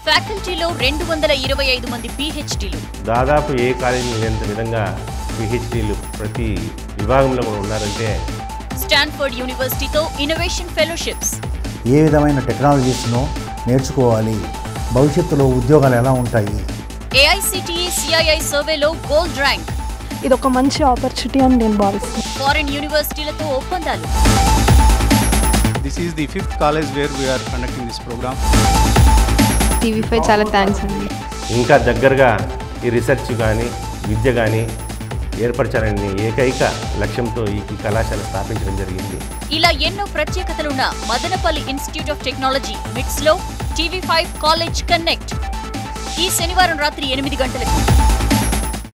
ఫ్యాకల్టీలో రెండు వందల ఇరవై ఐదు మంది పీహెచ్డీలు దాదాపు ఏ కాలేజీ లేనంత విధంగా పిహెచ్డీలు ప్రతి విభాగంలో కూడా ఉన్నారంటే స్టాన్ఫర్డ్ యూనివర్సిటీతో ఇన్నోవేషన్ ఫెలోషిప్స్ ఏ విధమైన టెక్నాలజీస్ను నేర్చుకోవాలి భవిష్యత్తులో ఉద్యోగాలు ఎలా ఉంటాయి ఏఐసిటిఈ సిఐఐ సర్వేలో గోల్డ్ ర్యాంక్ ఇది ఒక మంచి ఆపర్చునిటీ అని నేను భావిస్తున్నాను ఫారిన్ యూనివర్సిటీలతో ఒప్పందాలు This is the fifth college where we are conducting this program. TV five చాలా థ్యాంక్స్ అండి ఇంకా దగ్గరగా ఈ రీసెర్చ్ కానీ విద్య కానీ ఏర్పరచాలని ఏకైక లక్ష్యంతో ఈ ఈ కళాశాల స్థాపించడం జరిగింది ఇలా ఎన్నో ప్రత్యేకతలున్న Madanapalle institute of technology MITS లో టీవీ ఫైవ్ కాలేజ్ కనెక్ట్ ఈ శనివారం రాత్రి ఎనిమిది గంటలకు